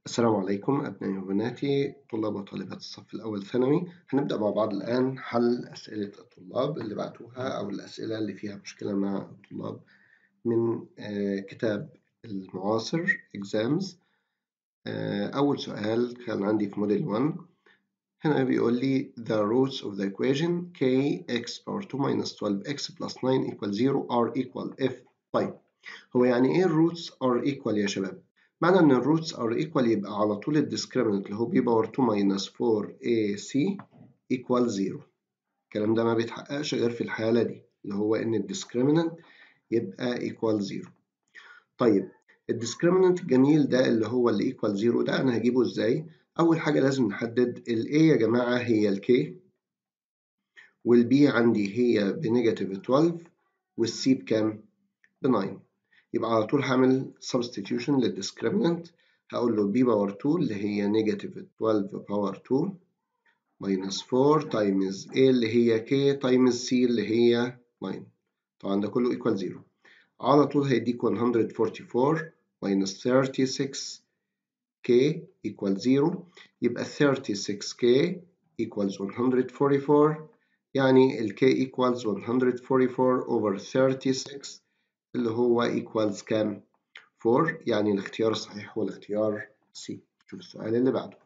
السلام عليكم أبنائي وبناتي طلاب وطالبات الصف الأول ثانوي هنبدأ مع بعض الآن حل أسئلة الطلاب اللي بعتوها أو الأسئلة اللي فيها مشكلة مع الطلاب من كتاب المعاصر exams أول سؤال كان عندي في موديل 1 هنا بيقول لي the roots of the equation kx power 2 minus 12x plus 9 equal 0 are equal if طيب هو يعني إيه الروتس are equal يا شباب؟ معنى إن الروتس are equal يبقى على طول الديسكريمنت اللي هو b باور 2 minus 4ac equal 0 الكلام ده ما بيتحققش غير في الحالة دي اللي هو إن الديسكريمنت يبقى equal 0 طيب الديسكريمنت الجميل ده اللي هو اللي equal 0 ده أنا هجيبه إزاي؟ أول حاجة لازم نحدد ال A يا جماعة هي ال K وال B عندي هي بنيجاتيف 12 وال C بكام؟ ب 9 يبقى على طول هعمل substitution للديسكريمنت هقول له b باور 2 اللي هي نيجاتيف 12 باور 2 minus 4 times a اللي هي k times c اللي هي 9 طبعا ده كله equal 0 على طول هيديك 144 minus 36 k equal 0 يبقى 36k equals 144 يعني ال k equals 144 over 36 اللي هو equals كام؟ 4 يعني الاختيار الصحيح هو الاختيار C شوف السؤال اللي بعده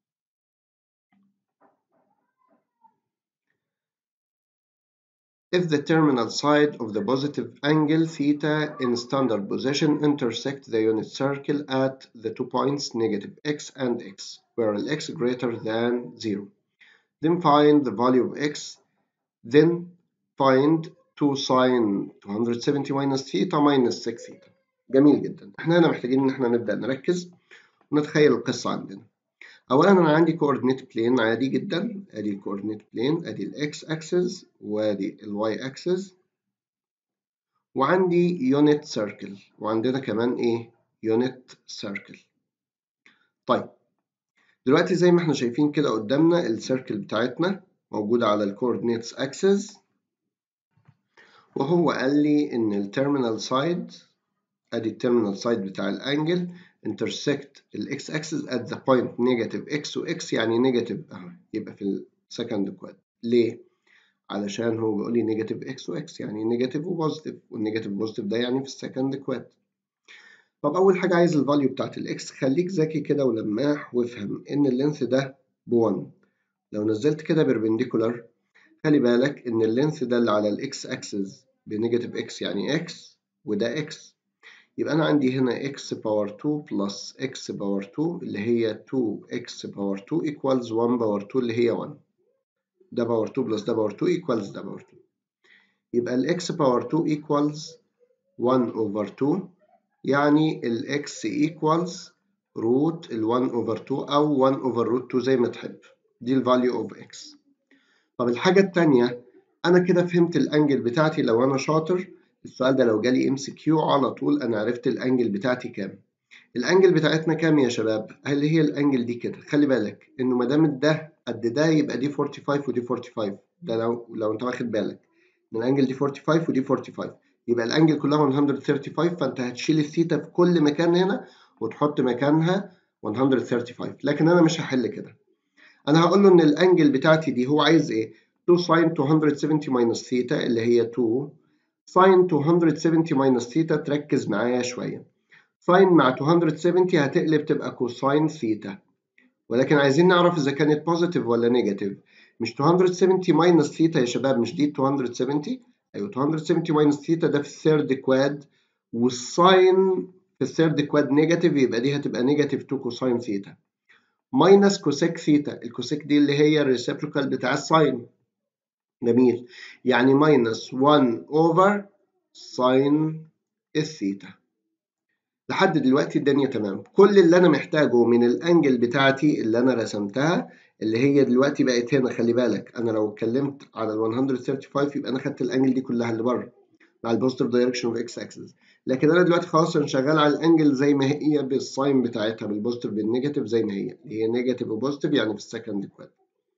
If the terminal side of the positive angle theta in standard position intersect the unit circle at the two points negative x and x where x greater than 0 then find the value of x then find 2 ساين 270 minus ثيتا minus 6 ثيتا جميل جدا احنا هنا محتاجين ان احنا نبدا نركز ونتخيل القصه عندنا اولا انا عندي كوردينيت بلين عادي جدا ادي الكوردينيت بلين ادي الاكس اكسس وادي الواي اكسس وعندي يونت سيركل وعندنا كمان ايه يونت سيركل طيب دلوقتي زي ما احنا شايفين كده قدامنا السيركل بتاعتنا موجوده على الكوردينيتس اكسس وهو قال لي إن التيرمينال سايد أدي التيرمينال سايد بتاع الأنجل intersect الإكس أكسس at the point negative إكس وإكس يعني نيجاتيف أهو يبقى في السكند كواد ليه؟ علشان هو بيقول لي نيجاتيف إكس وإكس يعني نيجاتيف وبوزيتيف والنيجاتيف بوزيتيف ده يعني في السكند كواد طب أول حاجة عايز الفاليو بتاعت الإكس خليك ذكي كده ولماح وافهم إن اللينث ده بون لو نزلت كده بربنديكولار خلي بالك إن اللينث ده اللي على الإكس أكسس بنيجاتيف اكس يعني اكس وده اكس يبقى انا عندي هنا اكس باور 2 بلس اكس باور 2 اللي هي 2 اكس باور 2 equals 1 باور 2 اللي هي 1 ده باور 2 بلس ده باور 2 equals ده باور 2 يبقى الاكس باور 2 equals 1 over 2 يعني الاكس equals روت ال 1 over 2 او 1 over root 2 زي ما تحب دي الفاليو اوف اكس طب الحاجة التانية انا كده فهمت الانجل بتاعتي لو انا شاطر السؤال ده لو جالي ام سي كيو على طول انا عرفت الانجل بتاعتي كام الانجل بتاعتنا كام يا شباب اللي هي الانجل دي كده خلي بالك انه ما دام ده قد ده يبقى دي 45 ودي 45 ده لو لو انت واخد بالك ان الانجل دي 45 ودي 45 يبقى الانجل كلها 135 فانت هتشيل الثيتا في كل مكان هنا وتحط مكانها 135 لكن انا مش هحل كده انا هقول له ان الانجل بتاعتي دي هو عايز ايه 2 ساين 270 minus ثيتا اللي هي 2 ساين 270 minus ثيتا تركز معايا شوية ساين مع 270 هتقلب تبقى كوساين ثيتا ولكن عايزين نعرف إذا كانت بوزيتيف ولا نيجاتيف مش 270 minus ثيتا يا شباب مش دي 270 أيوه 270 minus ثيتا ده في الثيرد كواد والساين في الثيرد كواد نيجاتيف يبقى دي هتبقى نيجاتيف 2 كوساين ثيتا ماينس كوسيك ثيتا الكوسيك دي اللي هي الريسيبروكال بتاع الساين جميل يعني ماينس 1 اوفر ساين الثيتا لحد دلوقتي الدنيا تمام كل اللي انا محتاجه من الانجل بتاعتي اللي انا رسمتها اللي هي دلوقتي بقت هنا خلي بالك انا لو اتكلمت على ال 135 يبقى انا خدت الانجل دي كلها اللي بره مع البوزيتيف دايركشن اوف اكس اكسس لكن انا دلوقتي خلاص انا شغال على الانجل زي ما هي بالساين بتاعتها بالبوزيتيف بالنيجاتيف زي ما هي اللي هي نيجاتيف وبوزيتيف يعني في السكند كواد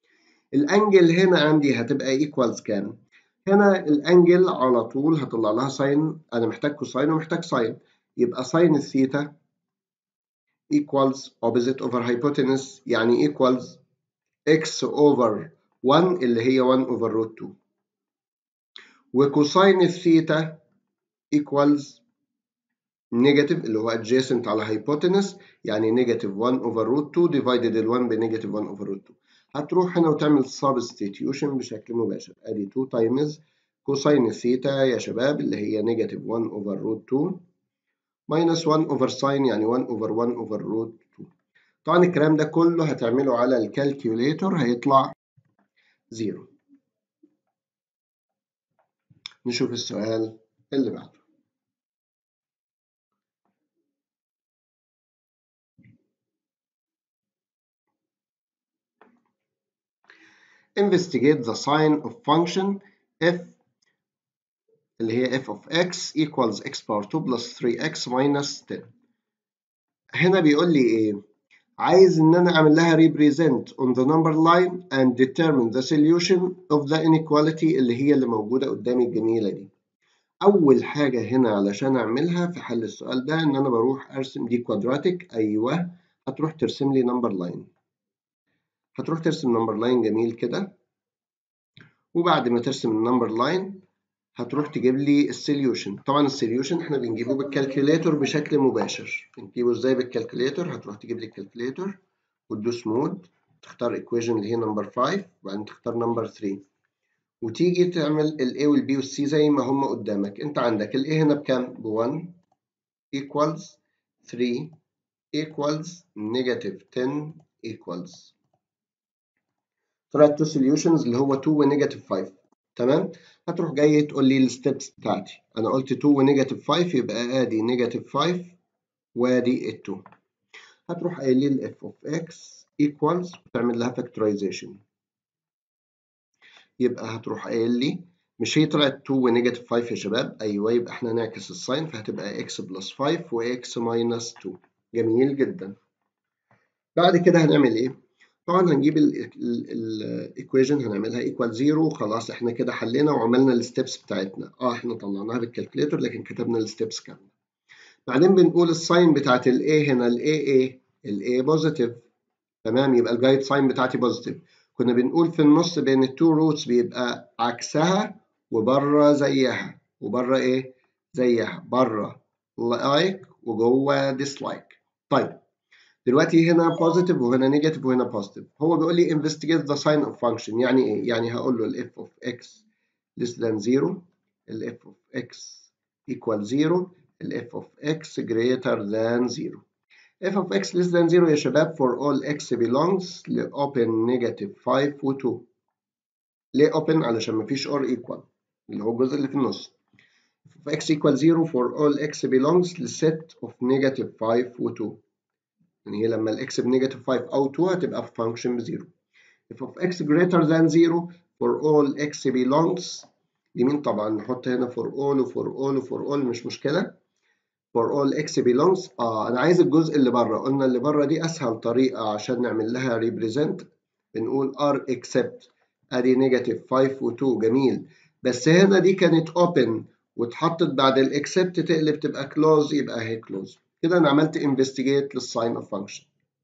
الانجل هنا عندي هتبقى ايكوالز كام؟ هنا الانجل على طول هطلع لها ساين انا محتاج كوساين ومحتاج ساين يبقى ساين الثيتا equals opposite over hypotenuse يعني equals x over 1 اللي هي 1 over root 2 وكوساين الثيتا equals negative اللي هو adjacent على hypotenuse يعني negative 1 over root 2 divided ال 1 ب negative 1 over root 2 هتروح هنا وتعمل substitution بشكل مباشر ادي 2 times كوساين الثيتا يا شباب اللي هي negative 1 over root 2 minus 1 over sin يعني 1 over 1 over root 2 طبعا الكلام ده كله هتعمله على الكالكيوليتر هيطلع 0 نشوف السؤال اللي بعده investigate the sign of function f اللي هي f of x equals x power 2 plus 3x minus 10 هنا بيقول لي ايه عايز ان انا اعمل لها represent on the number line and determine the solution of the inequality اللي هي اللي موجودة قدامي الجميلة دي اول حاجة هنا علشان اعملها في حل السؤال ده ان انا بروح ارسم دي كوادراتيك ايوه هتروح ترسم لي number line هتروح ترسم نمبر لاين جميل كده وبعد ما ترسم النمبر لاين هتروح تجيب لي السوليوشن طبعا السوليوشن احنا بنجيبه بالكالكوليتر بشكل مباشر بنجيبه ازاي بالكالكوليتر هتروح تجيب لي الكالكوليتر وتدوس مود تختار ايكويشن اللي هي نمبر 5 وبعدين تختار نمبر 3 وتيجي تعمل ال A وال B وال C زي ما هم قدامك انت عندك ال A هنا بكام ب 1 equals 3 equals negative 10 equals طلعت تو سوليوشنز اللي هو 2 ونيجاتيف 5 تمام هتروح جاي تقول لي الستبس بتاعتي انا قلت 2 ونيجاتيف 5 يبقى ادي نيجاتيف 5 وادي ال 2 هتروح قايل لي الاف اوف اكس ايكوالز وتعمل لها فاكتورايزيشن يبقى هتروح قايل لي مش هي طلعت 2 ونيجاتيف 5 يا شباب ايوه يبقى احنا نعكس الساين فهتبقى اكس بلس 5 واكس ماينس 2 جميل جدا بعد كده هنعمل ايه طبعا هنجيب الايكويشن هنعملها ايكوال زيرو خلاص احنا كده حلينا وعملنا الستبس بتاعتنا اه احنا طلعناها بالكالكوليتر لكن كتبنا الستبس كامله بعدين بنقول الساين بتاعت الاي هنا الاي ايه الاي بوزيتيف تمام يبقى الجايد ساين بتاعتي بوزيتيف كنا بنقول في النص بين التو روتس بيبقى عكسها وبره زيها وبره ايه زيها بره لايك وجوه ديسلايك طيب دلوقتي هنا بوزيتيف وهنا نيجاتيف وهنا بوزيتيف هو بيقول لي investigate the sign of function يعني ايه يعني هقول له ال f of x less than 0 ال f of x equal 0 ال f of x greater than 0 f of x less than 0 يا شباب for all x belongs ل open negative 5 و 2 ليه open علشان مفيش or equal اللي هو الجزء اللي في النص f of x equal 0 for all x belongs ل set of negative 5 و 2 يعني هي لما الاكس بنيجاتيف 5 او 2 هتبقى في فانكشن بزيرو. if of x greater than 0 for all x belongs لمين طبعا نحط هنا for all و for all و for all مش مشكلة for all x belongs اه انا عايز الجزء اللي بره قلنا اللي بره دي اسهل طريقة عشان نعمل لها represent بنقول r except ادي نيجاتيف 5 و 2 جميل بس هنا دي كانت open واتحطت بعد الاكسبت تقلب تبقى close يبقى اهي close كده انا عملت investigate للساين اوف فانكشن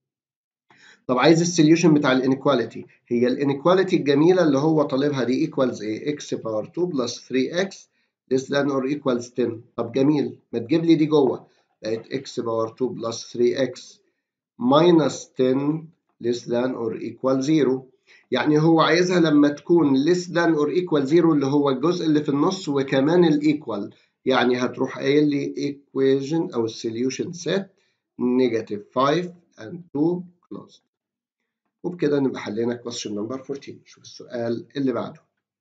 طب عايز السوليوشن بتاع الانيكواليتي هي الانيكواليتي الجميله اللي هو طالبها دي equals ايه x باور 2 بلس 3x less than or equals 10 طب جميل ما تجيب لي دي جوه بقت x باور 2 بلس 3x minus 10 less than or equal 0 يعني هو عايزها لما تكون less than or equal 0 اللي هو الجزء اللي في النص وكمان الايكوال يعني هتروح قايل لي equation أو solution set negative 5 and 2 closed وبكده نبقى حلينا question number 14 شوف السؤال اللي بعده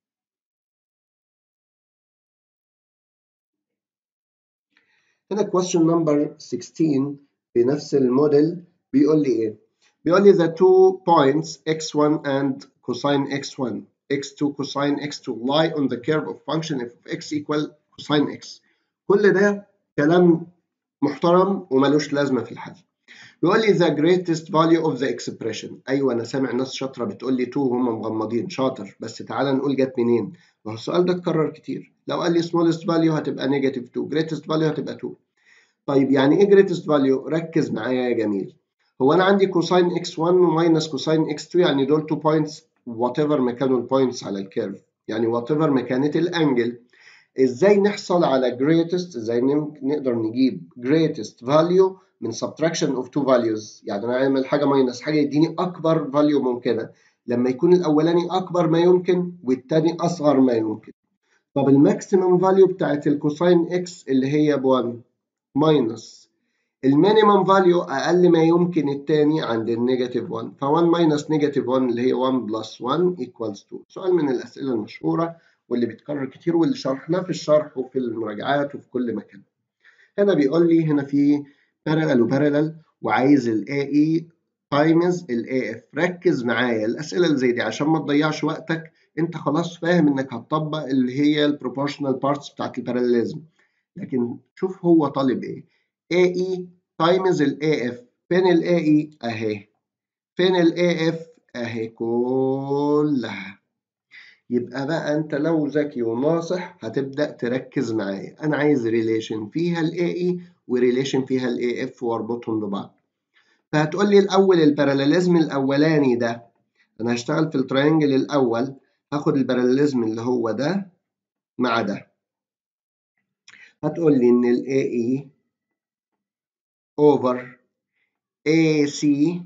هنا question number 16 بنفس الموديل بيقول لي ايه؟ بيقول لي the two points x1 and cosine x1 x2 cosine x2 lie on the curve of function f of x equal cosine x كل ده كلام محترم وملوش لازمه في الحل بيقول لي the greatest value of the expression ايوه انا سامع ناس شاطره بتقول لي 2 وهم مغمضين شاطر بس تعالى نقول جت منين ما هو السؤال ده اتكرر كتير لو قال لي smallest value هتبقى negative 2 greatest value هتبقى 2 طيب يعني ايه greatest value ركز معايا يا جميل هو انا عندي كوساين x1 وماينس كوساين x2 يعني دول 2 بوينتس وات ايفر مكانوا البوينتس على الكيرف يعني وات ايفر مكانه الانجل ازاي نحصل على greatest ازاي نقدر نجيب greatest value من subtraction of two values يعني انا اعمل حاجه ماينس حاجه يديني اكبر value ممكنه لما يكون الاولاني اكبر ما يمكن والتاني اصغر ما يمكن طب الماكسيمم فاليو بتاعت الكوساين اكس اللي هي ب 1 ماينس المينيمم فاليو اقل ما يمكن التاني عند النيجاتيف 1 ف 1 ماينس نيجاتيف 1 اللي هي 1 بلس 1 ايكوالز 2 سؤال من الاسئله المشهوره واللي بيتكرر كتير واللي شرحناه في الشرح وفي المراجعات وفي كل مكان هنا بيقول لي هنا في بارلل وبارلل وعايز ال AE تايمز ال AF ركز معايا الأسئلة اللي زي دي عشان ما تضيعش وقتك أنت خلاص فاهم إنك هتطبق اللي هي البروبورشنال بارتس بتاعت الباراليزم لكن شوف هو طالب إيه AE تايمز ال AF فين ال AE أهي فين ال AF أهي كلها يبقى بقى انت لو ذكي وناصح هتبدا تركز معايا انا عايز ريليشن فيها الاي اي وريليشن فيها الاي اف واربطهم ببعض فهتقول لي الاول الباراليزم الاولاني ده انا هشتغل في التريانجل الاول هاخد الباراليزم اللي هو ده مع ده هتقول لي ان الاي اي اوفر اي سي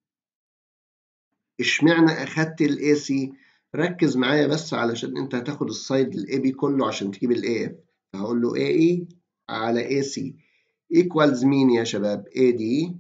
اشمعنى اخدت الاي سي ركز معايا بس علشان انت هتاخد السايد الاي بي كله عشان تجيب الاي اف فهقول له اي اي على اي سي ايكوالز مين يا شباب اي دي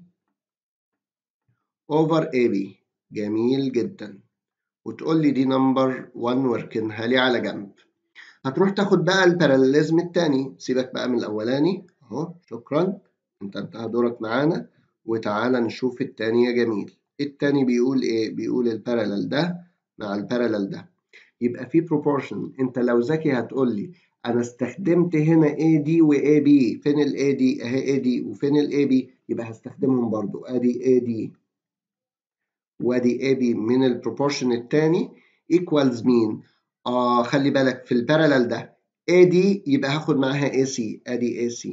اوفر اي بي جميل جدا وتقول لي دي نمبر 1 واركنها لي على جنب هتروح تاخد بقى الباراليزم التاني سيبك بقى من الاولاني اهو شكرا انت انتهى دورك معانا وتعالى نشوف التاني يا جميل التاني بيقول ايه بيقول البارالل ده مع البارالل ده يبقى في proportion انت لو ذكي هتقول لي انا استخدمت هنا AD و AB فين ال AD اهي AD وفين ال AB يبقى هستخدمهم برضو ادي AD وادي AB من البروبورشن الثاني equals مين اه خلي بالك في البارالل ده AD يبقى هاخد معاها AC ادي AC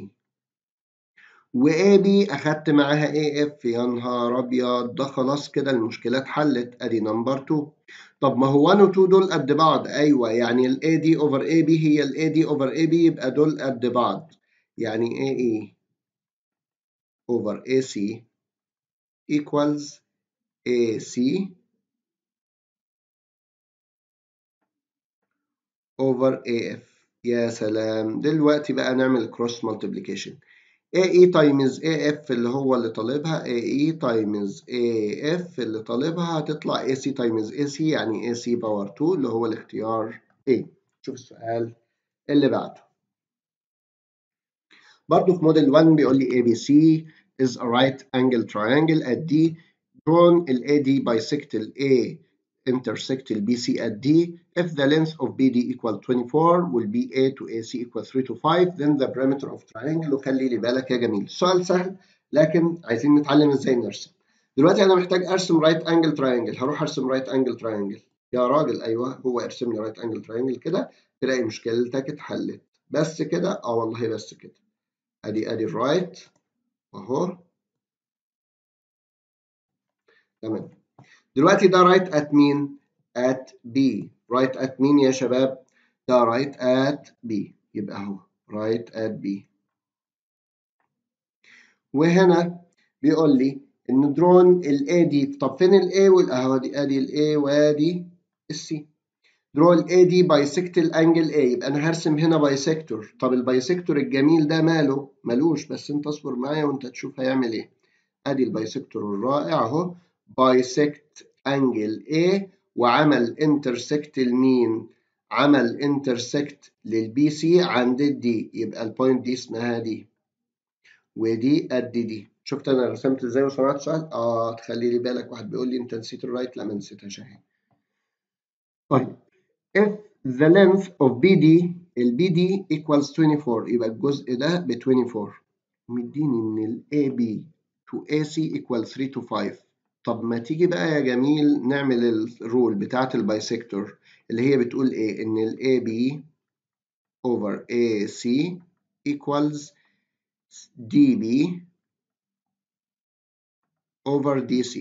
وAB أخدت معاها AF يا نهار أبيض ده خلاص كده المشكلة اتحلت أدي نمبر 2 طب ما هو 1 و 2 دول قد بعض أيوه يعني ال AD over AB هي ال AD over AB يبقى دول قد بعض يعني AE over AC equals AC over AF يا سلام دلوقتي بقى نعمل cross multiplication AE times AF اللي هو اللي طالبها AE times AF اللي طالبها هتطلع AC times AC يعني AC باور 2 اللي هو الاختيار A شوف السؤال اللي بعده برضه في موديل 1 بيقول لي ABC is a right angle triangle at D drawn ال AD bisect ال A intersect ال BC at D if the length of BD equal 24 will be A to AC equal 3 to 5 then the perimeter of triangle وخلي لي بالك يا جميل السؤال سهل لكن عايزين نتعلم ازاي نرسم دلوقتي انا محتاج ارسم رايت انجل تراينجل هروح ارسم رايت انجل تراينجل يا راجل ايوه هو ارسم لي رايت انجل تراينجل كده تلاقي مشكلتك اتحلت بس كده اه والله بس كده ادي ادي الرايت اهو تمام دلوقتي ده رايت ات مين at B رايت ات مين يا شباب ده رايت ات B يبقى اهو رايت ات B وهنا بيقول لي ان درون ال A دي طب فين ال A وال اهو دي ادي ال A وادي ال C درو ال A دي بايسكت الانجل A يبقى انا هرسم هنا بايسكتور طب البايسكتور الجميل ده ماله ملوش بس انت اصبر معايا وانت تشوف هيعمل ايه ادي البايسكتور الرائع اهو بايسكت انجل A وعمل انترسكت لمين عمل انترسكت للبي سي عند الدي يبقى البوينت دي اسمها دي ودي قد دي شفت انا رسمت ازاي وصنعت سؤال اه تخلي لي بالك واحد بيقول لي انت نسيت الرايت لا ما نسيتهاش اهي طيب if the length of BD ال BD equals 24 يبقى الجزء ده ب 24 مديني ان ال AB to AC equals 3 to 5 طب ما تيجي بقى يا جميل نعمل الرول بتاعت البايسكتور اللي هي بتقول ايه ان ال AB over AC equals dB over dc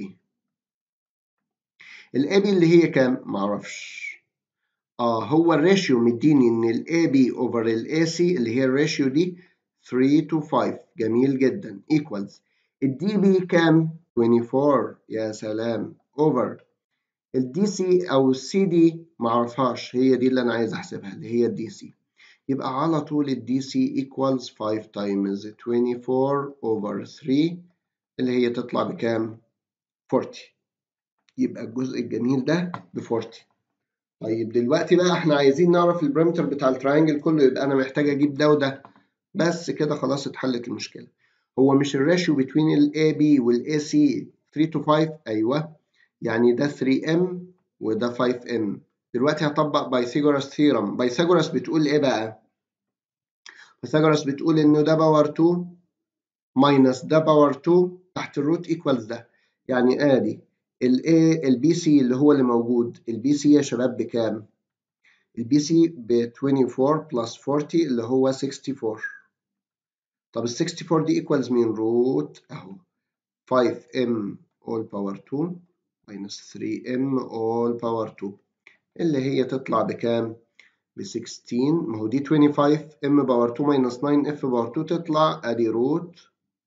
ال AB اللي هي كام؟ معرفش اه هو الريشيو مديني ان ال AB over ال AC اللي هي الريشيو دي 3 to 5 جميل جدا equals ال DB كام؟ 24 يا سلام over ال DC او ال CD معرفهاش هي دي اللي انا عايز احسبها اللي هي ال DC يبقى على طول ال DC equals 5 times 24 over 3 اللي هي تطلع بكام؟ 40 يبقى الجزء الجميل ده ب 40 طيب دلوقتي بقى احنا عايزين نعرف البريمتر بتاع التراينجل كله يبقى انا محتاج اجيب ده وده بس كده خلاص اتحلت المشكله هو مش الراشيو بين ال AB وال AC 3 to 5 ايوه يعني ده 3M وده 5M دلوقتي هطبق بايثاغورس ثيرم بايثاغورس بتقول ايه بقى بايثاغورس بتقول انه ده باور 2 ماينس ده باور 2 تحت الروت ايكوالز ده يعني ادي ال A البي سي اللي هو اللي موجود البي سي يا شباب بكام؟ البي سي ب 24 بلس 40 اللي هو 64 طب ال 64 دي ايكوالز مين؟ روت اهو 5m all power 2 minus 3m all power 2 اللي هي تطلع بكام؟ ب 16 ما هو دي 25m باور 2 minus 9f باور 2 تطلع ادي روت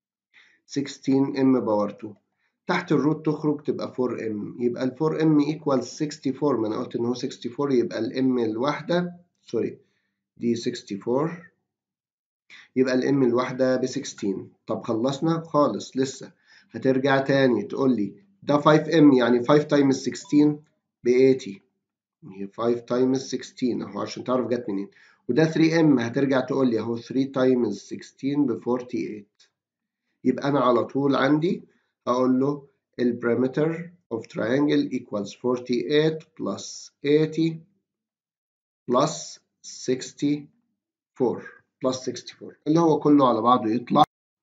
16m باور 2 تحت الروت تخرج تبقى 4m يبقى ال 4m equals 64 ما انا قلت ان هو 64 يبقى ال m الواحدة سوري دي 64 يبقى ال m الواحدة ب 16 طب خلصنا خالص لسه هترجع تاني تقول لي ده 5m يعني 5 times 16 ب 80 هي 5 times 16 اهو عشان تعرف جت منين وده 3m هترجع تقول لي اهو 3 times 16 ب 48 يبقى انا على طول عندي هقول له ال perimeter of triangle equals 48 plus 80 plus 64 plus 64 اللي هو كله على بعضه يطلع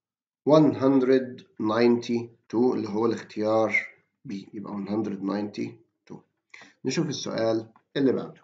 192 اللي هو الاختيار B يبقى 192 نشوف السؤال اللي بعده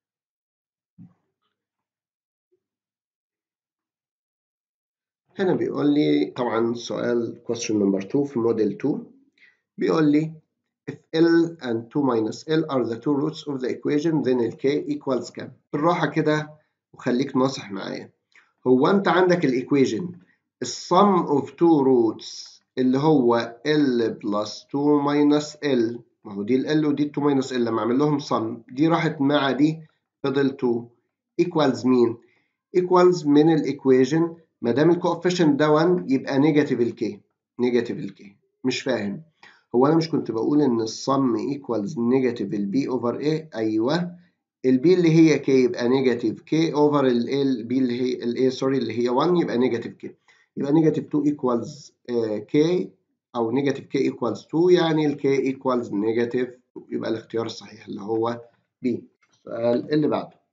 هنا بيقول لي طبعا سؤال question number 2 في موديل 2 بيقول لي if L and 2 minus L are the two roots of the equation then ال K equals كام؟ بالراحة كده وخليك ناصح معايا هو أنت عندك الإيكويجن السم of two roots اللي هو L plus 2 minus L ما هو دي ال L ودي 2 minus L لما أعمل لهم sum دي راحت مع دي فضل 2 equals مين؟ equals من الإيكويجن ما دام الكوفيشنت ده 1 يبقى نيجاتيف الكي نيجاتيف الكي مش فاهم هو انا مش كنت بقول ان الصم ايكوالز نيجاتيف البي اوفر ايه ايوه البي اللي هي كي يبقى نيجاتيف كي اوفر الاي البي اللي هي الاي سوري اللي هي 1 يبقى نيجاتيف كي يبقى نيجاتيف 2 ايكوالز كي او نيجاتيف كي ايكوالز 2 يعني الكي ايكوالز نيجاتيف يبقى الاختيار الصحيح اللي هو بي السؤال اللي بعده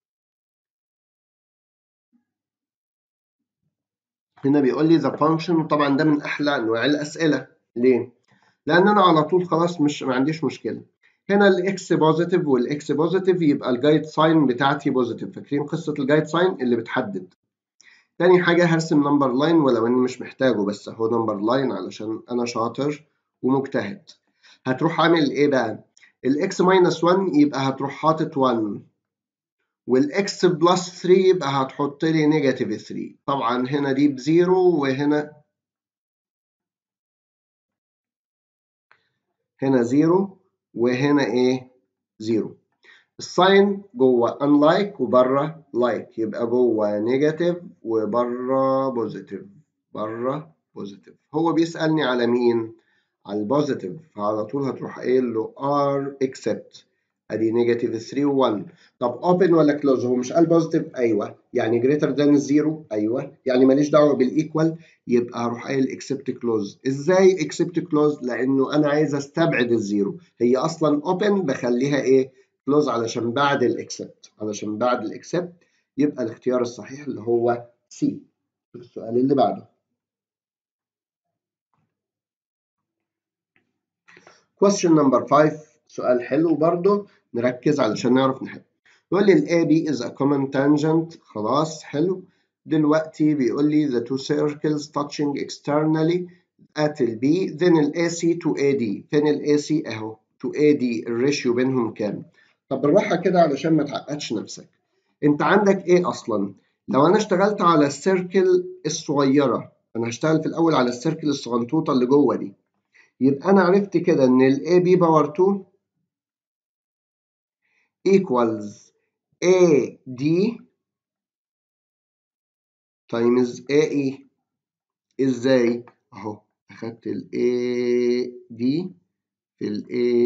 هنا بيقول لي the function وطبعا ده من احلى انواع الاسئله ليه لان انا على طول خلاص مش ما عنديش مشكله هنا الاكس بوزيتيف والاكس بوزيتيف يبقى الجايد ساين بتاعتي بوزيتيف فاكرين قصه الجايد ساين اللي بتحدد تاني حاجه هرسم نمبر لاين ولو اني مش محتاجه بس اهو نمبر لاين علشان انا شاطر ومجتهد هتروح عامل ايه بقى الاكس ماينس 1 يبقى هتروح حاطط 1 والاكس بلس 3 يبقى هتحط لي نيجاتيف 3 طبعا هنا دي بزيرو وهنا هنا زيرو وهنا ايه زيرو الساين جوه unlike وبره like يبقى جوه نيجاتيف وبره بوزيتيف بره بوزيتيف هو بيسألني على مين على البوزيتيف فعلى طول هتروح قايل له r except ادي نيجاتيف 3 و1 طب اوبن ولا كلوز هو مش قال بوزيتيف ايوه يعني جريتر ذان الزيرو ايوه يعني ماليش دعوه بالايكوال يبقى هروح قايل اكسبت كلوز ازاي اكسبت كلوز لانه انا عايز استبعد الزيرو هي اصلا اوبن بخليها ايه كلوز علشان بعد الاكسبت علشان بعد الاكسبت يبقى الاختيار الصحيح اللي هو سي السؤال اللي بعده question number 5 سؤال حلو برضه نركز علشان نعرف نحل يقول لي ال AB is a common tangent خلاص حلو دلوقتي بيقول لي the two circles touching externally at ال B then ال AC to AD فين ال AC اهو to AD الريشيو بينهم كام طب بالراحة كده علشان ما تعقدش نفسك انت عندك ايه اصلا لو انا اشتغلت على السيركل الصغيرة انا هشتغل في الاول على السيركل الصغنطوطة اللي جوه دي يبقى انا عرفت كده ان ال AB باور 2 equals AD times AE ازاي اهو اخدت ال AD في ال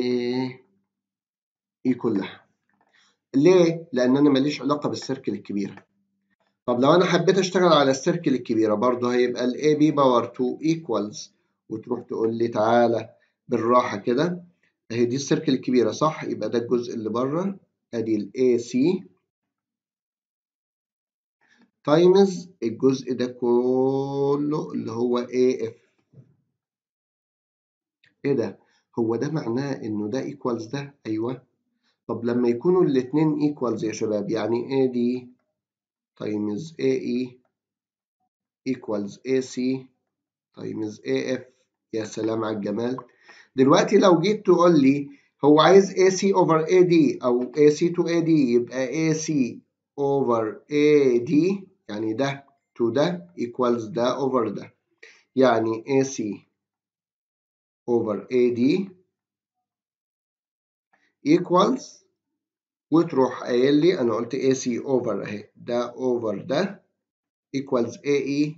AE كلها ليه لان انا ماليش علاقه بالسيركل الكبيره طب لو انا حبيت اشتغل على السيركل الكبيره برضه هيبقى ال AB باور 2 equals وتروح تقول لي تعالى بالراحه كده اهي دي السيركل الكبيره صح يبقى ده الجزء اللي بره ادي ال AC تايمز الجزء ده كله اللي هو AF ايه ده هو ده معناه انه ده ايكوالز ده ايوه طب لما يكونوا الاتنين ايكوالز يا شباب يعني AD تايمز AE equals AC تايمز AF يا سلام على الجمال دلوقتي لو جيت تقول لي هو عايز AC over AD أو AC to AD يبقى AC over AD يعني ده to ده equals ده over ده يعني AC over AD equals وتروح قايل لي أنا قلت AC over أهي ده over ده equals AE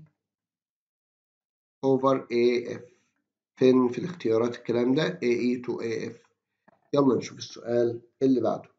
over AF فين في الاختيارات الكلام ده AE to AF يلا نشوف السؤال اللي بعده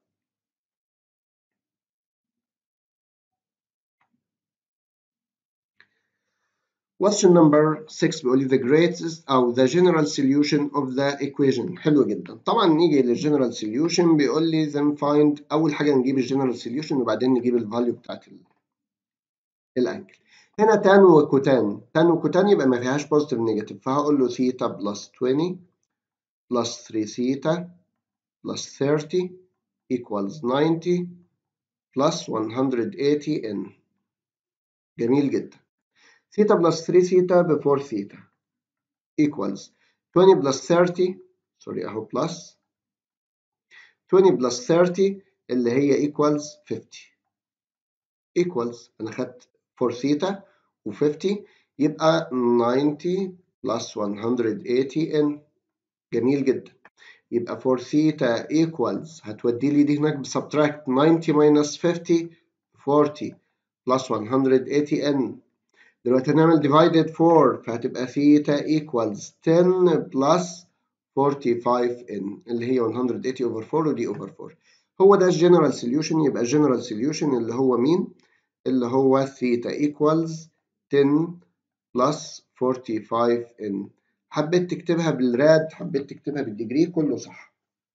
Question number 6 بيقول لي the greatest أو the general solution of the equation حلو جدا طبعا نيجي للجنرال solution بيقول لي then find أول حاجة نجيب الجنرال solution وبعدين نجيب الفاليو بتاعت الأنجل هنا تان وكوتان تان وكوتان يبقى ما فيهاش بوزيتيف نيجاتيف فهقول له ثيتا بلس 20 بلس 3 ثيتا بلس 30 equals 90 plus 180 n جميل جدا ثيتا بلس 3 ثيتا ب 4 ثيتا equals 20 بلس 30 سوري اهو بلس 20 بلس 30 اللي هي equals 50 equals انا خدت 4 ثيتا و50 يبقى 90 بلس 180 n جميل جدا يبقى 4 ثيتا equals هتودي لي دي هناك بسبتراكت 90 minus 50 40 plus 180 n دلوقتي هنعمل divided 4 فهتبقى ثيتا equals 10 plus 45 n اللي هي 180 over 4 ودي over 4 هو ده الجنرال سوليوشن يبقى الجنرال سوليوشن اللي هو مين؟ اللي هو ثيتا equals 10 plus 45 n حبيت تكتبها بالراد حبيت تكتبها بالديجري كله صح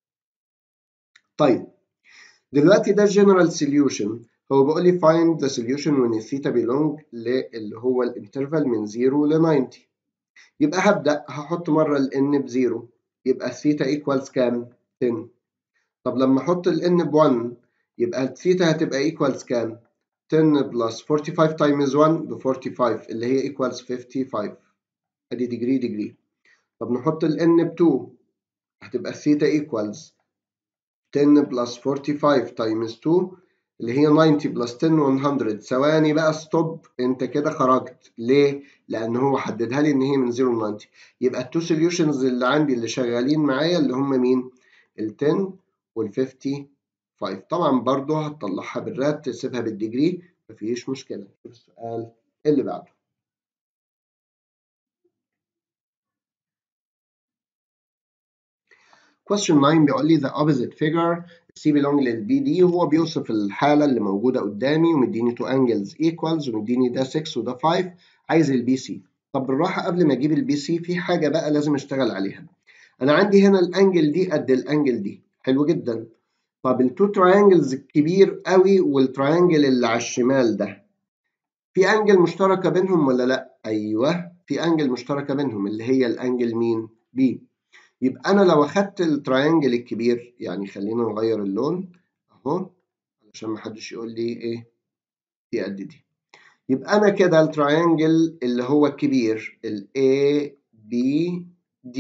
طيب دلوقتي ده الجنرال سوليوشن هو بيقول لي find the solution when الثيتا belong اللي هو الانترفال من 0 ل 90 يبقى هبدأ هحط مرة ال n بزيرو يبقى الثيتا equals كام؟ 10 طب لما احط ال n ب 1 يبقى الثيتا هتبقى equals كام؟ 10 بلس 45 times 1 ب 45 اللي هي equals 55 ادي ديجري ديجري طب نحط ال n ب 2 هتبقى الثيتا equals 10 بلس 45 times 2 اللي هي 90 بلس 10 100 ثواني بقى ستوب انت كده خرجت ليه؟ لان هو حددها لي ان هي من 0 ل 90 يبقى التو سوليوشنز اللي عندي اللي شغالين معايا اللي هم مين؟ ال 10 وال 55 طبعا برضه هتطلعها بالرات تسيبها بالديجري مفيش مشكله شوف السؤال اللي بعده Question 9 بيقول لي the opposite figure C belong للبي دي وهو بيوصف الحالة اللي موجودة قدامي ومديني two angles equals ومديني ده 6 وده 5 عايز البي سي طب بالراحة قبل ما أجيب البي سي في حاجة بقى لازم أشتغل عليها أنا عندي هنا الأنجل دي قد الأنجل دي حلو جدا طب التو تراينجلز الكبير قوي والتراينجل اللي على الشمال ده في أنجل مشتركة بينهم ولا لأ؟ أيوه في أنجل مشتركة بينهم اللي هي الأنجل مين؟ بي يبقى أنا لو أخدت التراينجل الكبير يعني خلينا نغير اللون أهو علشان محدش يقول لي إيه دي قد دي يبقى انا كده التراينجل اللي هو الكبير ال A B D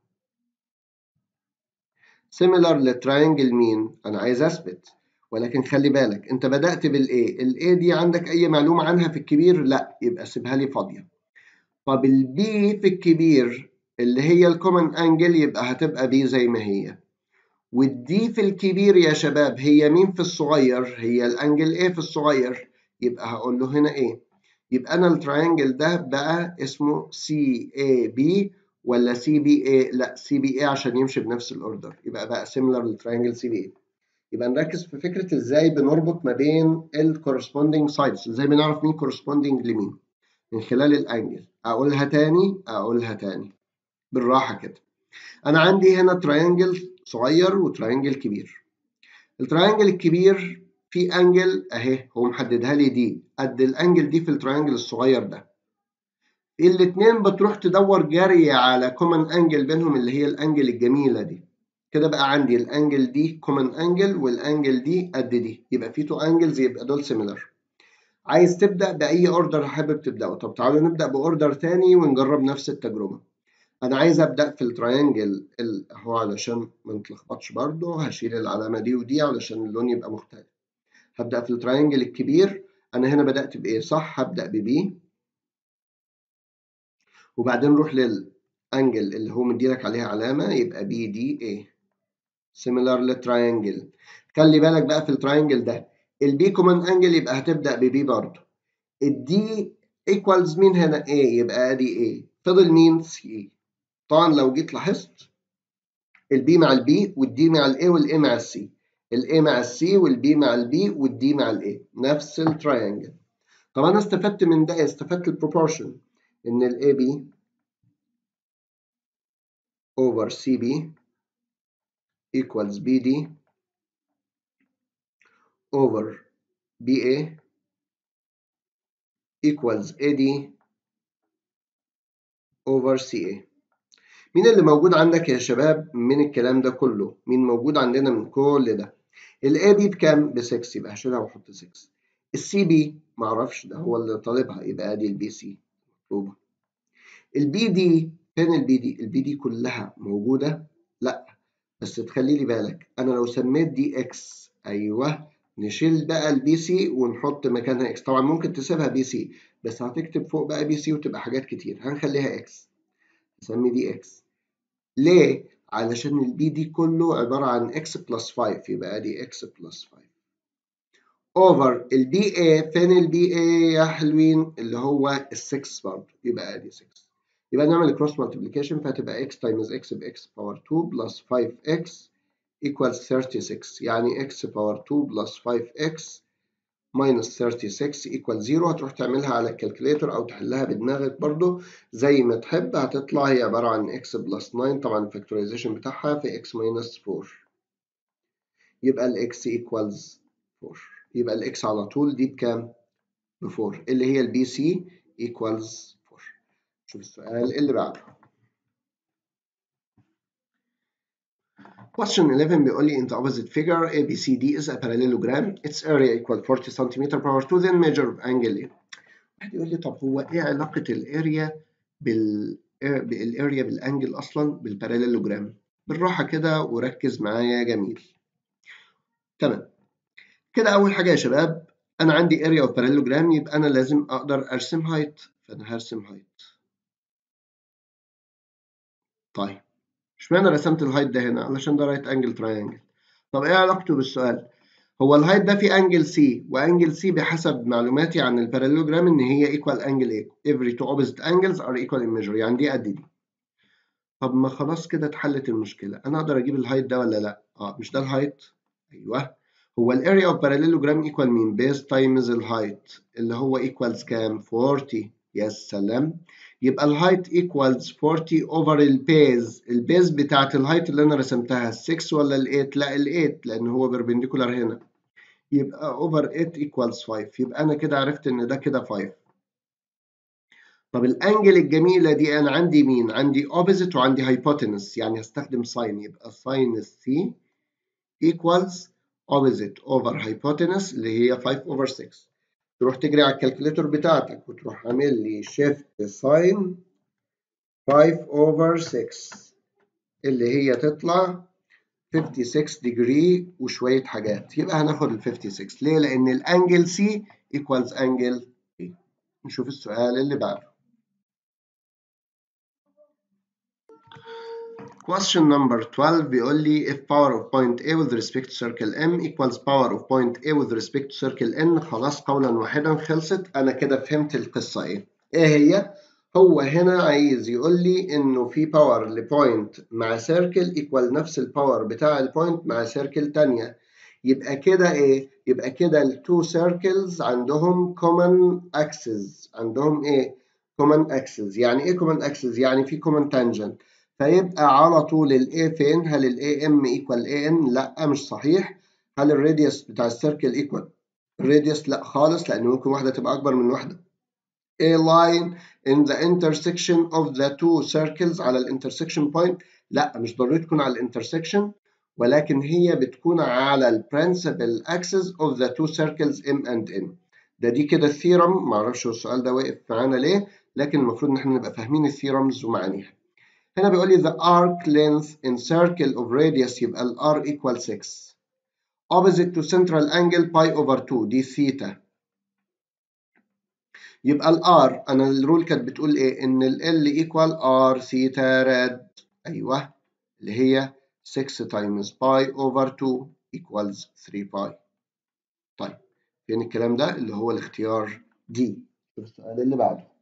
similar للتراينجل مين انا عايز اثبت ولكن خلي بالك انت بدأت بالاي الاي دي عندك اي معلومة عنها في الكبير لا يبقى سيبها لي فاضية طب البي في الكبير اللي هي الكومن انجل يبقى هتبقى بي زي ما هي والدي في الكبير يا شباب هي مين في الصغير هي الانجل ايه في الصغير يبقى هقول له هنا ايه يبقى انا التراينجل ده بقى اسمه سي اي بي ولا سي بي اي لا سي بي اي عشان يمشي بنفس الاوردر يبقى بقى سيميلر للتراينجل سي بي اي يبقى نركز في فكره ازاي بنربط ما بين الكورسبوندينج سايدز ازاي بنعرف مين كورسبوندينج لمين من خلال الانجل اقولها تاني اقولها تاني بالراحه كده انا عندي هنا تراينجل صغير وتراينجل كبير التراينجل الكبير في انجل اهي هو محددها لي دي قد الانجل دي في التراينجل الصغير ده الاتنين بتروح تدور جري على كومن انجل بينهم اللي هي الانجل الجميله دي كده بقى عندي الانجل دي كومن انجل والانجل دي قد دي يبقى في تو انجلز يبقى دول سيميلر عايز تبدا باي اوردر حابب تبداه طب تعالوا نبدا باوردر تاني ونجرب نفس التجربه انا عايز ابدا في التراينجل هو علشان ما نتلخبطش برضه هشيل العلامه دي ودي علشان اللون يبقى مختلف هبدا في التراينجل الكبير انا هنا بدات بايه صح هبدا ببي وبعدين نروح للانجل اللي هو مديلك عليها علامه يبقى بي دي اي سيميلار للتراينجل خلي بالك بقى في التراينجل ده البي كومن انجل يبقى هتبدا ببي برضه الدي ايكوالز مين هنا A يبقى ادي A فضل مين سي طبعا لو جيت لاحظت البي مع البي والدي مع الاي والاي مع السي الاي مع السي والبي مع البي والدي مع الاي نفس التراينجل طب انا استفدت من ده استفدت البروبورشن ان الاي بي over CB equals BD over BA equals AD over CA مين اللي موجود عندك يا شباب من الكلام ده كله مين موجود عندنا من كل ده الاي بي بكام ب 6 يبقى هشيلها واحط 6 السي بي معرفش ده هو اللي طالبها يبقى ادي البي سي مطلوبه البي دي فين البي دي البي دي كلها موجوده لا بس تخلي لي بالك انا لو سميت دي اكس ايوه نشيل بقى البي سي ونحط مكانها اكس طبعا ممكن تسيبها بي سي بس هتكتب فوق بقى بي سي وتبقى حاجات كتير هنخليها اكس نسمي دي اكس ليه علشان البي دي كله عباره عن اكس بلس 5 يبقى دي اكس بلس 5 اوفر البي اي فين البي اي يا حلوين اللي هو ال 6 برضه يبقى ادي 6 يبقى نعمل كروس مالتيبليكيشن فهتبقى x تايمز x ب x باور 2 بلس 5x equals 36 يعني x باور 2 بلس 5x minus 36 equals 0 هتروح تعملها على الكالكوليتر او تحلها بدماغك برضو زي ما تحب هتطلع هي عبارة عن x بلس 9 طبعا الفاكتورايزيشن بتاعها في x minus 4 يبقى ال x equals 4 يبقى ال x على طول دي بكام؟ ب 4 اللي هي البي سي equals 4 شوف السؤال اللي بعده Question 11 بيقول لي in the opposite figure ABCD is a parallelogram its area equal 40 cm power 2 then measure angle A واحد يقول لي طب هو ايه علاقة الاريا بال الاريا بالانجل اصلا بالباراليلوجرام بالراحة كده وركز معايا جميل تمام كده اول حاجة يا شباب انا عندي اريا اوف باراليلوجرام يبقى انا لازم اقدر ارسم هايت فانا هرسم هايت طيب اشمعنى رسمت الهايت ده هنا علشان ده رايت انجل تراينجل طب ايه علاقته بالسؤال هو الهايت ده في انجل سي وانجل سي بحسب معلوماتي عن الباراليلوجرام ان هي ايكوال انجل ايه every two opposite angles are equal in measure يعني دي قد دي طب ما خلاص كده اتحلت المشكله انا اقدر اجيب الهايت ده ولا لا اه مش ده الهايت ايوه هو الاريا اوف باراليلوجرام ايكوال مين بيز تايمز الهايت اللي هو ايكوالز كام 40 يا سلام يبقى الهايت equals 40 over البيز البيز بتاعت الهايت اللي انا رسمتها ال 6 ولا ال 8 لا ال 8 لان هو بيربنديكولار هنا يبقى over 8 equals 5 يبقى انا كده عرفت ان ده كده 5 طب الانجل الجميله دي انا عندي مين عندي opposite وعندي hypotenuse يعني هستخدم ساين يبقى ساين سي equals opposite over hypotenuse اللي هي 5 over 6 تروح تجري على الكالكوليتور بتاعتك وتروح عامل لي شيفت ساين 5 over 6 اللي هي تطلع 56 degree وشوية حاجات يبقى هناخد ال 56 ليه؟ لأن الأنجل C equals أنجل A نشوف السؤال اللي بعده Question number 12 بيقول لي if power of point A with respect to circle M equals power of point A with respect to circle N خلاص قولا واحدا خلصت أنا كده فهمت القصة إيه إيه هي؟ هو هنا عايز يقول لي إنه في باور لبوينت مع سيركل ايكوال نفس الباور بتاع البوينت مع سيركل تانية يبقى كده إيه؟ يبقى كده التو سيركلز عندهم common axis عندهم إيه؟ common axis يعني إيه common axis؟ يعني في common tangent فيبقى على طول ال A فين؟ هل ال AM equal AN؟ لأ مش صحيح. هل الراديوس بتاع السيركل equal الراديوس؟ لأ خالص لأن ممكن واحدة تبقى أكبر من واحدة. A line in the intersection of the two circles على الانترسكشن point لأ مش ضروري تكون على الانترسكشن ولكن هي بتكون على ال principal axis of the two circles M and N. ده دي كده الثيرم معرفش السؤال ده واقف معانا ليه لكن المفروض إن احنا نبقى فاهمين الثيرمز ومعانيها. هنا بيقول لي the arc length in circle of radius يبقى ال r equal 6 opposite to central angle pi over 2 دي ثيتا يبقى ال r أنا الرول كانت بتقول إيه؟ إن ال L equal r ثيتا راد أيوه اللي هي 6 times pi over 2 equals 3 pi طيب فين الكلام ده؟ اللي هو الاختيار D السؤال اللي بعده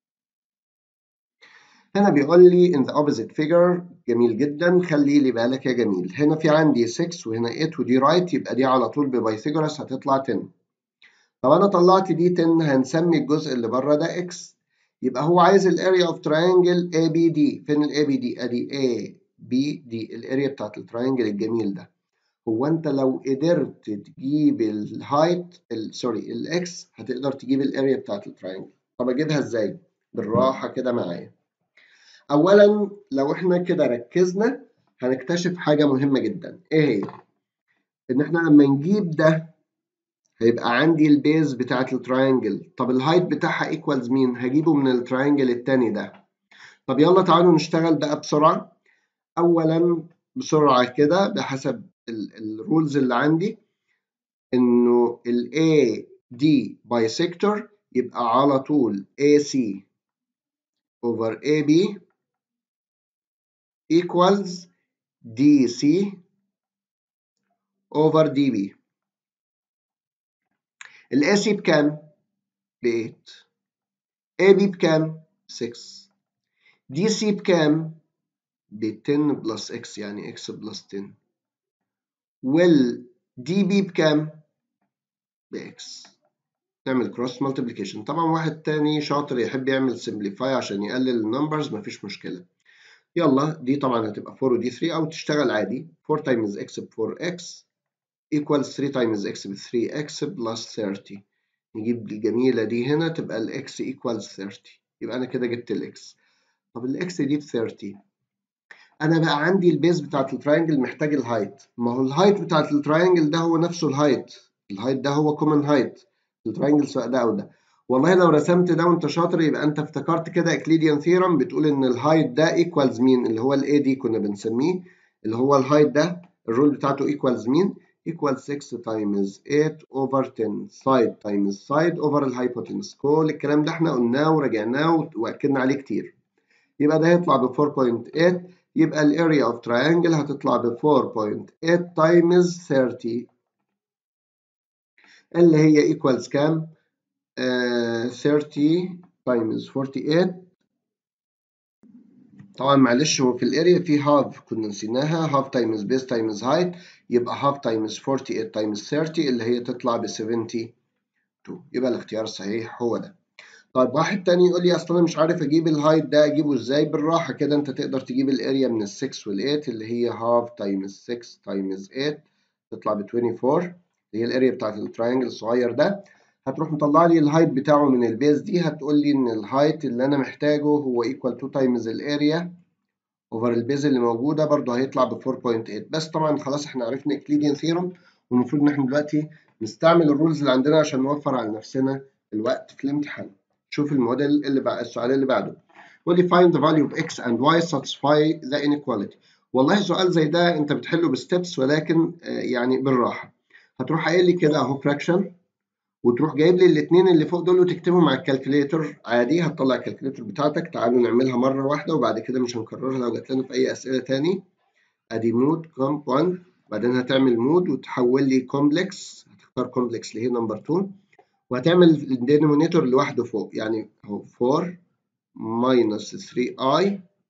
هنا بيقول لي in the opposite figure جميل جدا خلي لي بالك يا جميل هنا في عندي 6 وهنا 8 ودي رايت يبقى دي على طول ببايثاغورس هتطلع 10 طب انا طلعت دي 10 هنسمي الجزء اللي بره ده x يبقى هو عايز الاريا اوف تراينجل ABD فين الاي بي دي ادي ABD الاريا بتاعت التراينجل الجميل ده هو انت لو قدرت تجيب الهايت سوري الاكس هتقدر تجيب الاريا بتاعت التراينجل طب اجيبها ازاي بالراحه كده معايا اولا لو احنا كده ركزنا هنكتشف حاجه مهمه جدا ايه هي ان احنا لما نجيب ده هيبقى عندي البيز بتاعت التراينجل طب الهايت بتاعها ايكوالز مين هجيبه من التراينجل التاني ده طب يلا تعالوا نشتغل بقى بسرعه اولا بسرعه كده بحسب الرولز اللي عندي انه ال A D bisector يبقى على طول AC over AB equals DC over DB ال AC بكام؟ ب 8 AB بكام؟ 6 DC بكام؟ ب 10 بلس X يعني X بلس 10 وال DB بكام؟ ب X نعمل كروس مالتيبليكيشن طبعا واحد تاني شاطر يحب يعمل سمبليفاي عشان يقلل النمبرز مفيش مشكلة يلا دي طبعا هتبقى 4 ودي 3 او تشتغل عادي 4 تايمز x ب 4x equals 3 تايمز x ب 3x بلس 30 نجيب الجميلة دي هنا تبقى ال x equals 30 يبقى أنا كده جبت ال x طب ال x دي ب 30 أنا بقى عندي البيز بتاعت التراينجل محتاج الهايت ما هو الهايت بتاعت التراينجل ده هو نفسه الهايت الهايت ده هو كومن هايت التراينجل سواء ده أو ده والله لو رسمت ده وانت شاطر يبقى انت افتكرت كده اكليديان ثيرم بتقول ان الهايت ده ايكوالز مين اللي هو الاي دي كنا بنسميه اللي هو الهايت ده الرول بتاعته ايكوالز مين equals 6 times 8 over 10 side times side over الهايبوتنس كل الكلام ده احنا قلناه وراجعناه واكدنا عليه كتير يبقى ده هيطلع ب 4.8 يبقى الاريا اوف تراينجل هتطلع ب 4.8 times 30 اللي هي equals كام؟ Uh, 30 times 48 طبعا معلش هو في الاريا في هاف كنا نسيناها هاف تايمز بيس تايمز هايت يبقى هاف تايمز 48 تايمز 30 اللي هي تطلع ب 72 يبقى الاختيار الصحيح هو ده طيب واحد تاني يقول لي اصل انا مش عارف اجيب الهايت ده اجيبه ازاي بالراحه كده انت تقدر تجيب الاريا من ال 6 وال 8 اللي هي هاف تايمز 6 تايمز 8 تطلع ب 24 اللي هي الاريا بتاعت التراينجل الصغير ده هتروح مطلع لي الهايت بتاعه من البيز دي هتقول لي ان الهايت اللي انا محتاجه هو ايكوال 2 تايمز الاريا اوفر البيز اللي موجوده برضه هيطلع ب 4.8 بس طبعا خلاص احنا عرفنا اكليديان ثيرم والمفروض ان احنا دلوقتي نستعمل الرولز اللي عندنا عشان نوفر على نفسنا الوقت في الامتحان شوف الموديل اللي بقى السؤال اللي بعده يقول لي find the value of x and y satisfy the inequality والله سؤال زي ده انت بتحله بستبس ولكن يعني بالراحه هتروح قايل لي كده اهو فراكشن وتروح جايب لي الاثنين اللي فوق دول وتكتبهم على الكالكوليتر عادي هتطلع الكالكوليتر بتاعتك تعالوا نعملها مره واحده وبعد كده مش هنكررها لو جات لنا في اي اسئله تاني ادي مود كومب 1 بعدين هتعمل مود وتحول لي كومبلكس هتختار كومبلكس اللي هي نمبر 2 وهتعمل الدينومينيتور لوحده فوق يعني اهو 4 minus 3i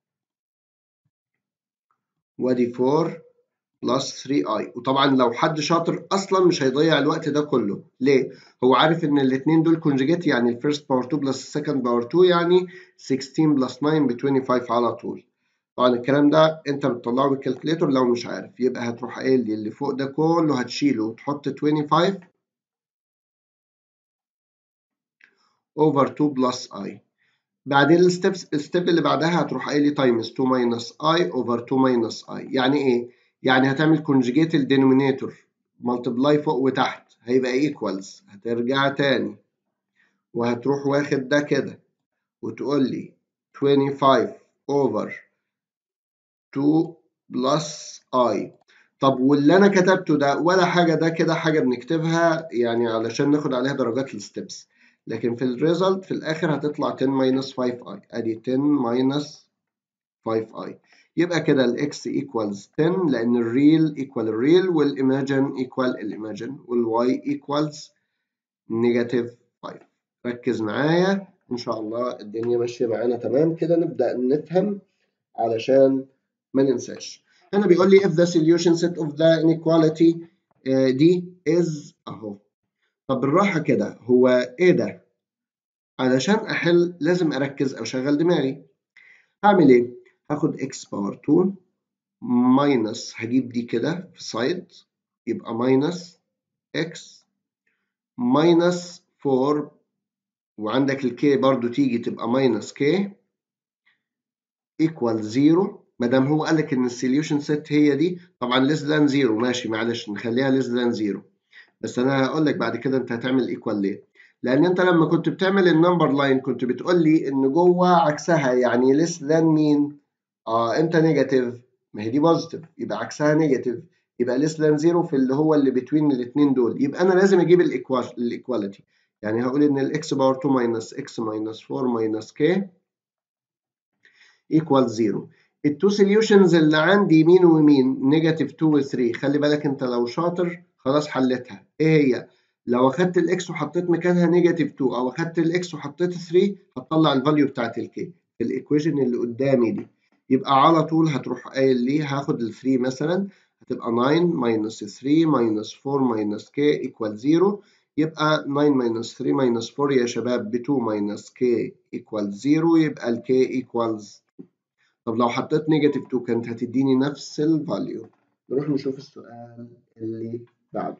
وادي 4 بلس 3i وطبعا لو حد شاطر اصلا مش هيضيع الوقت ده كله ليه هو عارف ان الاثنين دول كونجيجيت يعني الفيرست باور 2 بلس السكند باور 2 يعني 16 بلس 9 ب 25 على طول طبعا الكلام ده انت بتطلعه بالكالكوليتر لو مش عارف يبقى هتروح قايل لي اللي فوق ده كله هتشيله وتحط 25 over 2 بلس i بعدين الستبس الستيب اللي بعدها هتروح قايل لي تايمز 2 ماينس i over 2 ماينس i يعني ايه؟ يعني هتعمل كونجيجيت الدينومينيتور ملتبلاي فوق وتحت هيبقى ايكوالز هترجع تاني وهتروح واخد ده كده وتقول لي 25 over 2 بلس i طب واللي انا كتبته ده ولا حاجه ده كده حاجه بنكتبها يعني علشان ناخد عليها درجات الستبس لكن في الريزلت في الاخر هتطلع 10 ماينس 5i ادي 10 ماينس 5i يبقى كده الاكس ايكوالز 10 لان الريل ايكوال الريل والايماجن ايكوال الايماجن والواي ايكوالز نيجاتيف 5 ركز معايا ان شاء الله الدنيا ماشيه معانا تمام كده نبدا نفهم علشان ما ننساش هنا بيقول لي if the solution set of the inequality uh, دي is اهو طب بالراحه كده هو ايه ده علشان احل لازم اركز او اشغل دماغي هعمل ايه هاخد x باور 2 ماينس هجيب دي كده في سايد يبقى ماينس x ماينس 4 وعندك الكي برضو تيجي تبقى ماينس k equal 0 ما دام هو قال لك ان السوليوشن سيت هي دي طبعا less than 0 ماشي معلش نخليها less than 0 بس انا هقول لك بعد كده انت هتعمل ايكوال ليه لان انت لما كنت بتعمل النمبر لاين كنت بتقول لي ان جوه عكسها يعني less than مين اه انت نيجاتيف ما هي دي بوزيتيف يبقى عكسها نيجاتيف يبقى less than 0 في اللي هو اللي بين الاثنين دول يبقى انا لازم اجيب الايكواليتي يعني هقول ان الاكس باور 2 ماينس اكس ماينس 4 ماينس كي equal 0 التو سوليوشنز اللي عندي مين ومين نيجاتيف 2 و 3 خلي بالك انت لو شاطر خلاص حلتها ايه هي لو اخدت الاكس وحطيت مكانها نيجاتيف 2 او اخدت الاكس وحطيت 3 هتطلع الفاليو بتاعت الكي في الايكويشن اللي قدامي دي يبقى على طول هتروح قايل لي هاخد ال 3 مثلا هتبقى 9 ماينس 3 ماينس 4 ماينس كي ايكوال 0 يبقى 9 ماينس 3 ماينس 4 يا شباب ب 2 ماينس كي ايكوال 0 يبقى الكي ايكوالز طب لو حطيت نيجاتيف 2 كانت هتديني نفس الفاليو نروح نشوف السؤال اللي بعده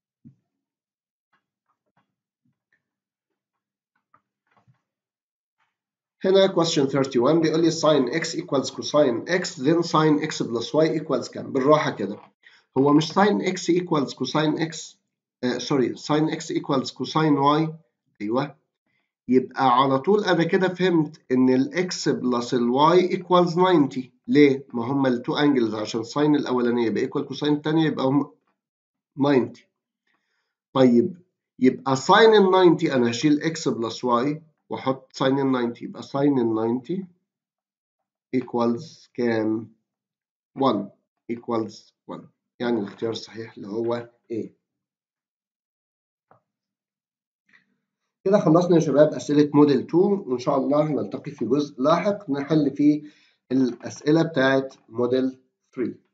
هنا question 31 بيقول لي sin x equals cosine x then sin x plus y equals كام بالراحة كده هو مش sin x equals cosine x آه سوري sin x equals cosine y أيوه يبقى على طول أنا كده فهمت إن الإكس بلس الواي equals 90 ليه؟ ما هما التو أنجلز عشان ساين الأولانية يبقى إيكوال كوساين التانية يبقى هم 90 طيب يبقى ساين ال 90 أنا هشيل إكس بلس واي وأحط ساين ال 90 يبقى ساين ال 90 equals كام؟ 1 equals 1 يعني الاختيار الصحيح اللي هو A كده خلصنا يا شباب أسئلة موديل 2 وإن شاء الله نلتقي في جزء لاحق نحل فيه الأسئلة بتاعت موديل 3